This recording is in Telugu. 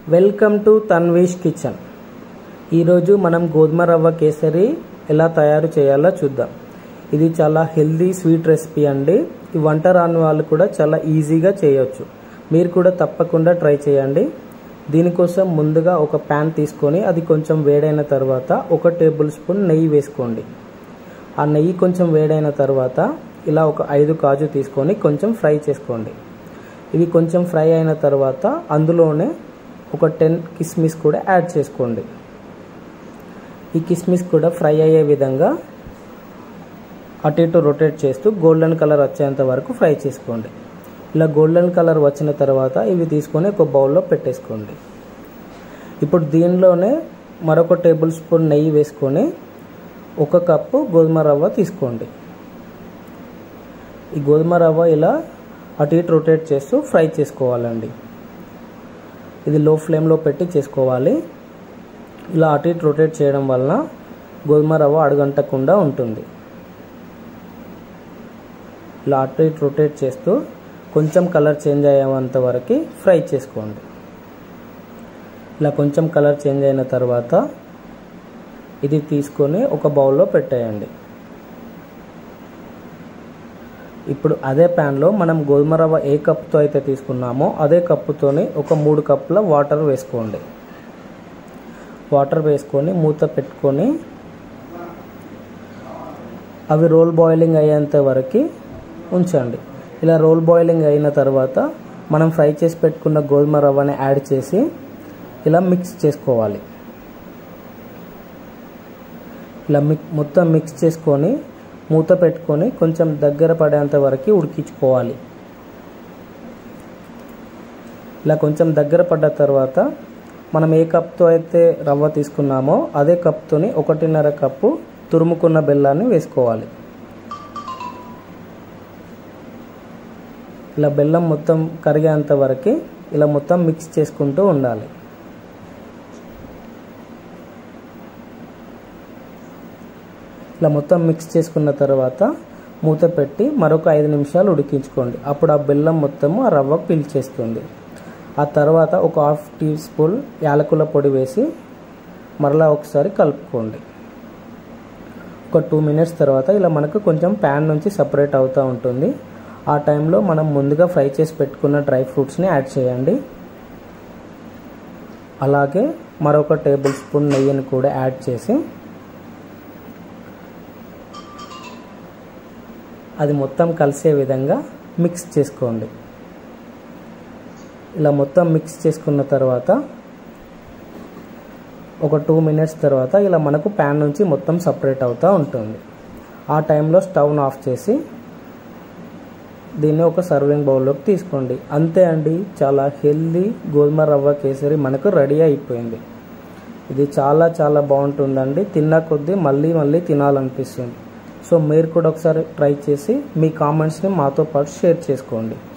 వెల్కమ్ టు తన్వీష్ కిచెన్ ఈరోజు మనం గోధుమ రవ్వ కేసరి ఎలా తయారు చేయాలో చూద్దాం ఇది చాలా హెల్దీ స్వీట్ రెసిపీ అండి ఈ వంట రాని వాళ్ళు కూడా చాలా ఈజీగా చేయొచ్చు మీరు కూడా తప్పకుండా ట్రై చేయండి దీనికోసం ముందుగా ఒక ప్యాన్ తీసుకొని అది కొంచెం వేడైన తర్వాత ఒక టేబుల్ స్పూన్ నెయ్యి వేసుకోండి ఆ నెయ్యి కొంచెం వేడైన తర్వాత ఇలా ఒక ఐదు కాజు తీసుకొని కొంచెం ఫ్రై చేసుకోండి ఇవి కొంచెం ఫ్రై అయిన తర్వాత అందులోనే ఒక టెన్ కిస్మిస్ కూడా యాడ్ చేసుకోండి ఈ కిస్మిస్ కూడా ఫ్రై అయ్యే విధంగా అటు ఇటు రొటేట్ చేస్తూ గోల్డెన్ కలర్ వచ్చేంత వరకు ఫ్రై చేసుకోండి ఇలా గోల్డెన్ కలర్ వచ్చిన తర్వాత ఇవి తీసుకొని ఒక బౌల్లో పెట్టేసుకోండి ఇప్పుడు దీనిలోనే మరొక టేబుల్ స్పూన్ నెయ్యి వేసుకొని ఒక కప్పు గోధుమ రవ్వ తీసుకోండి ఈ గోధుమ రవ్వ ఇలా అటు ఇటు రొటేట్ చేస్తూ ఫ్రై చేసుకోవాలండి ఇది లో ఫ్లేమ్లో పెట్టి చేసుకోవాలి ఇలా అటు ఇటు రొటేట్ చేయడం వలన గోధుమ రవ్వ అడుగంటకుండా ఉంటుంది ఇలా అటు ఇటు రొటేట్ చేస్తూ కొంచెం కలర్ చేంజ్ అయ్యేంత వరకు ఫ్రై చేసుకోండి ఇలా కొంచెం కలర్ చేంజ్ అయిన తర్వాత ఇది తీసుకొని ఒక బౌల్లో పెట్టేయండి ఇప్పుడు అదే ప్యాన్లో మనం గోధుమ రవ్వ ఏ కప్తో అయితే తీసుకున్నామో అదే కప్పుతోని ఒక మూడు కప్పుల వాటర్ వేసుకోండి వాటర్ వేసుకొని మూత పెట్టుకొని అవి రోల్ బాయిలింగ్ అయ్యేంత వరకు ఉంచండి ఇలా రోల్ బాయిలింగ్ అయిన తర్వాత మనం ఫ్రై చేసి పెట్టుకున్న గోధుమ రవ్వని యాడ్ చేసి ఇలా మిక్స్ చేసుకోవాలి ఇలా మిక్ మొత్తం మిక్స్ చేసుకొని మూత పెట్టుకొని కొంచెం దగ్గర పడేంత వరకు ఉడికించుకోవాలి ఇలా కొంచెం దగ్గర పడ్డ తర్వాత మనం ఏ కప్తో అయితే రవ్వ తీసుకున్నామో అదే కప్తోని ఒకటిన్నర కప్పు తురుముకున్న బెల్లాన్ని వేసుకోవాలి ఇలా బెల్లం మొత్తం కరిగేంత వరకు ఇలా మొత్తం మిక్స్ చేసుకుంటూ ఉండాలి ఇలా మొత్తం మిక్స్ చేసుకున్న తర్వాత మూత పెట్టి మరొక ఐదు నిమిషాలు ఉడికించుకోండి అప్పుడు ఆ బెల్లం మొత్తము ఆ రవ్వ పీల్చేస్తుంది ఆ తర్వాత ఒక హాఫ్ టీ స్పూన్ యాలకుల పొడి వేసి మరలా ఒకసారి కలుపుకోండి ఒక టూ మినిట్స్ తర్వాత ఇలా మనకు కొంచెం ప్యాన్ నుంచి సపరేట్ అవుతూ ఉంటుంది ఆ టైంలో మనం ముందుగా ఫ్రై చేసి పెట్టుకున్న డ్రై ఫ్రూట్స్ని యాడ్ చేయండి అలాగే మరొక టేబుల్ స్పూన్ నెయ్యిని కూడా యాడ్ చేసి అది మొత్తం కలిసే విధంగా మిక్స్ చేసుకోండి ఇలా మొత్తం మిక్స్ చేసుకున్న తర్వాత ఒక టూ మినిట్స్ తర్వాత ఇలా మనకు ప్యాన్ నుంచి మొత్తం సపరేట్ అవుతూ ఉంటుంది ఆ టైంలో స్టవ్ను ఆఫ్ చేసి దీన్ని ఒక సర్వింగ్ బౌల్లోకి తీసుకోండి అంతే అండి చాలా హెల్దీ గోధుమ రవ్వ కేసరి మనకు రెడీ అయిపోయింది ఇది చాలా చాలా బాగుంటుందండి తిన్న కొద్దీ మళ్ళీ మళ్ళీ తినాలనిపిస్తుంది సో మీరు కూడా ఒకసారి ట్రై చేసి మీ కామెంట్స్ని మాతో పాటు షేర్ చేసుకోండి